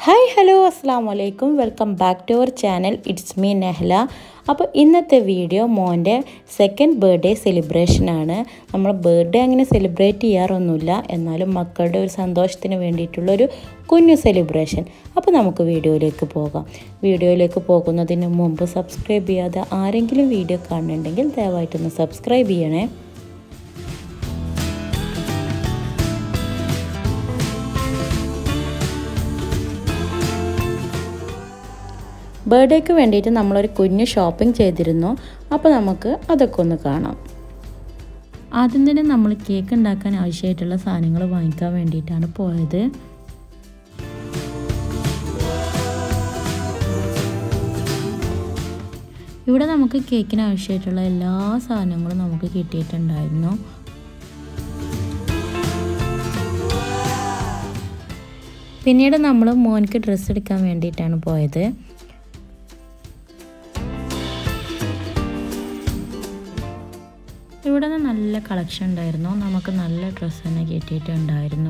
hi hello അസ്സാം വലൈക്കും welcome back to our channel it's me Nehla അപ്പോൾ ഇന്നത്തെ വീഡിയോ മോൻ്റെ സെക്കൻഡ് ബർത്ത്ഡേ സെലിബ്രേഷനാണ് നമ്മൾ ബർത്ത്ഡേ അങ്ങനെ സെലിബ്രേറ്റ് ചെയ്യാറൊന്നുമില്ല എന്നാലും മക്കളുടെ ഒരു സന്തോഷത്തിന് വേണ്ടിയിട്ടുള്ളൊരു കുഞ്ഞു സെലിബ്രേഷൻ അപ്പോൾ നമുക്ക് വീഡിയോയിലേക്ക് പോകാം വീഡിയോയിലേക്ക് പോകുന്നതിന് മുമ്പ് സബ്സ്ക്രൈബ് ചെയ്യാതെ ആരെങ്കിലും വീഡിയോ കാണുന്നുണ്ടെങ്കിൽ ദയവായിട്ടൊന്ന് സബ്സ്ക്രൈബ് ചെയ്യണേ ബർത്ത്ഡേക്ക് വേണ്ടിയിട്ട് നമ്മളൊരു കുഞ്ഞ് ഷോപ്പിംഗ് ചെയ്തിരുന്നു അപ്പോൾ നമുക്ക് അതൊക്കെ ഒന്ന് കാണാം ആദ്യം തന്നെ നമ്മൾ കേക്ക് ഉണ്ടാക്കാൻ ആവശ്യമായിട്ടുള്ള സാധനങ്ങൾ വാങ്ങിക്കാൻ വേണ്ടിയിട്ടാണ് പോയത് ഇവിടെ നമുക്ക് കേക്കിന് ആവശ്യമായിട്ടുള്ള എല്ലാ സാധനങ്ങളും നമുക്ക് കിട്ടിയിട്ടുണ്ടായിരുന്നു പിന്നീട് നമ്മൾ മോൻക്ക് ഡ്രസ്സ് എടുക്കാൻ വേണ്ടിയിട്ടാണ് പോയത് ഇവിടെ നിന്ന് നല്ല കളക്ഷൻ ഉണ്ടായിരുന്നു നമുക്ക് നല്ല ഡ്രസ്സ് തന്നെ കിട്ടിയിട്ടുണ്ടായിരുന്നു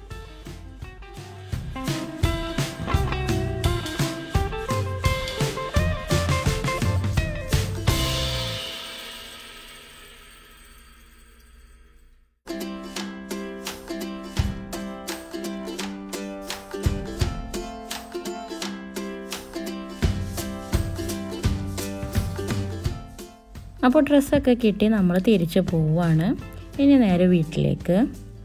അപ്പോൾ ഡ്രസ്സൊക്കെ കിട്ടി നമ്മൾ തിരിച്ചു പോവുകയാണ് ഇനി നേരെ വീട്ടിലേക്ക്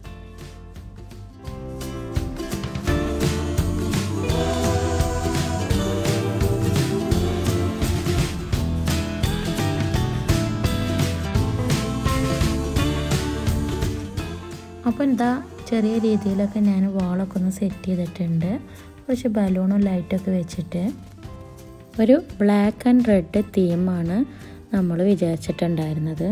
അപ്പോൾ എന്താ ചെറിയ രീതിയിലൊക്കെ ഞാൻ വാളൊക്കെ ഒന്ന് സെറ്റ് ചെയ്തിട്ടുണ്ട് കുറച്ച് ബലൂണും ലൈറ്റൊക്കെ വെച്ചിട്ട് ഒരു ബ്ലാക്ക് ആൻഡ് റെഡ് തീമാണ് നമ്മൾ വിചാരിച്ചിട്ടുണ്ടായിരുന്നത്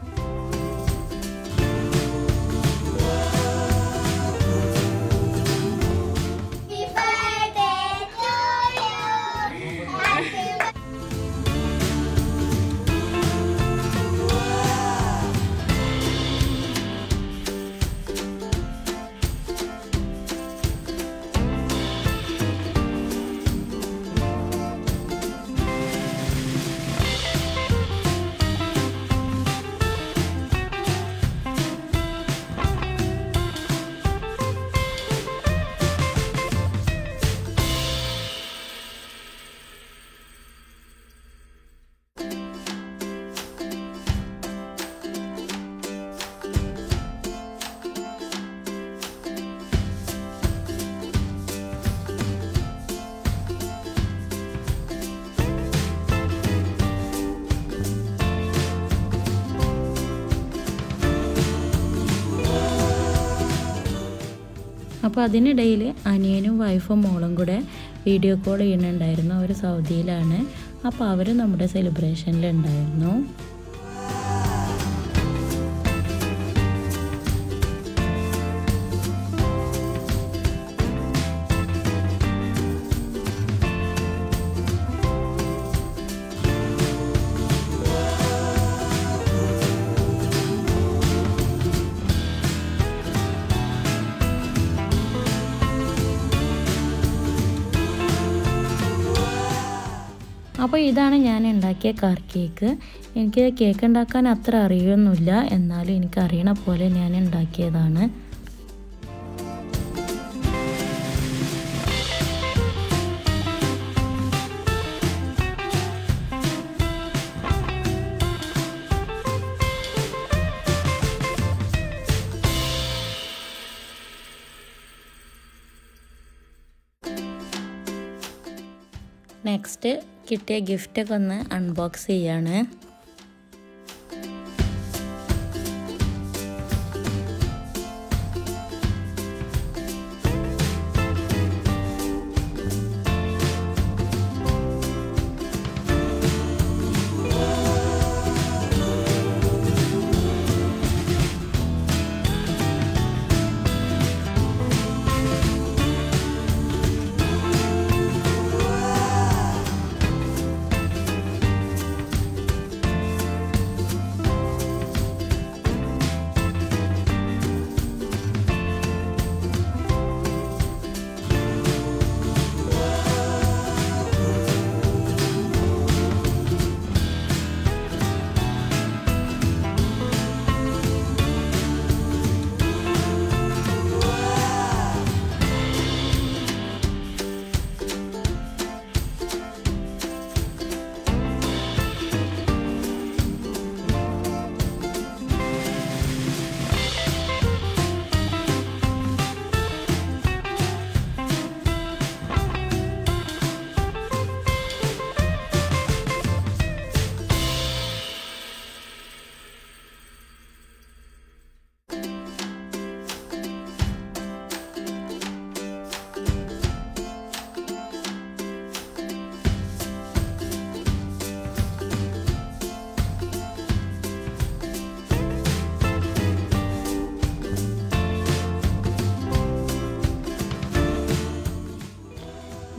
അപ്പോൾ അതിനിടയിൽ അനിയനും വൈഫും മോളും കൂടെ വീഡിയോ കോൾ ചെയ്യുന്നുണ്ടായിരുന്നു അവർ സൗദിയിലാണ് അപ്പോൾ അവർ നമ്മുടെ സെലിബ്രേഷനിലുണ്ടായിരുന്നു അപ്പോൾ ഇതാണ് ഞാൻ ഉണ്ടാക്കിയ കാർ കേക്ക് എനിക്ക് കേക്ക് ഉണ്ടാക്കാൻ അത്ര അറിയൊന്നുമില്ല എന്നാലും എനിക്ക് അറിയണ പോലെ ഞാൻ ഉണ്ടാക്കിയതാണ് നെക്സ്റ്റ് കിട്ടിയ ഗിഫ്റ്റൊക്കെ ഒന്ന് അൺബോക്സ് ചെയ്യാണ്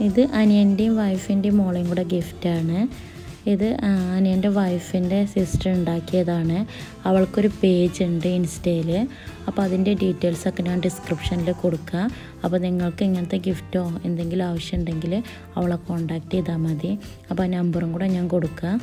ഇത് അനിയൻ്റെയും വൈഫിൻ്റെയും മോളെയും കൂടെ ഗിഫ്റ്റാണ് ഇത് അനിയൻ്റെ വൈഫിൻ്റെ സിസ്റ്റർ ഉണ്ടാക്കിയതാണ് അവൾക്കൊരു പേജ് ഉണ്ട് ഇൻസ്റ്റയിൽ അപ്പോൾ അതിൻ്റെ ഡീറ്റെയിൽസൊക്കെ ഞാൻ ഡിസ്ക്രിപ്ഷനിൽ കൊടുക്കുക അപ്പോൾ നിങ്ങൾക്ക് ഇങ്ങനത്തെ ഗിഫ്റ്റോ എന്തെങ്കിലും ആവശ്യമുണ്ടെങ്കിൽ അവളെ കോൺടാക്റ്റ് ചെയ്താൽ മതി അപ്പോൾ ആ നമ്പറും കൂടെ ഞാൻ കൊടുക്കുക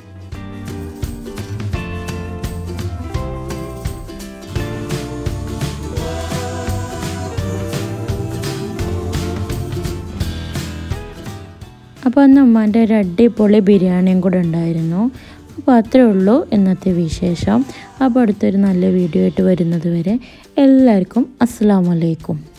അപ്പോൾ അന്ന് ഉമ്മാൻ്റെ ഒരു അടിപൊളി ബിരിയാണിയും കൂടെ ഉണ്ടായിരുന്നു അപ്പോൾ അത്രേ ഉള്ളൂ ഇന്നത്തെ വിശേഷം അപ്പോൾ അടുത്തൊരു നല്ല വീഡിയോ ആയിട്ട് വരുന്നത് വരെ എല്ലാവർക്കും അസ്സാം വലൈക്കും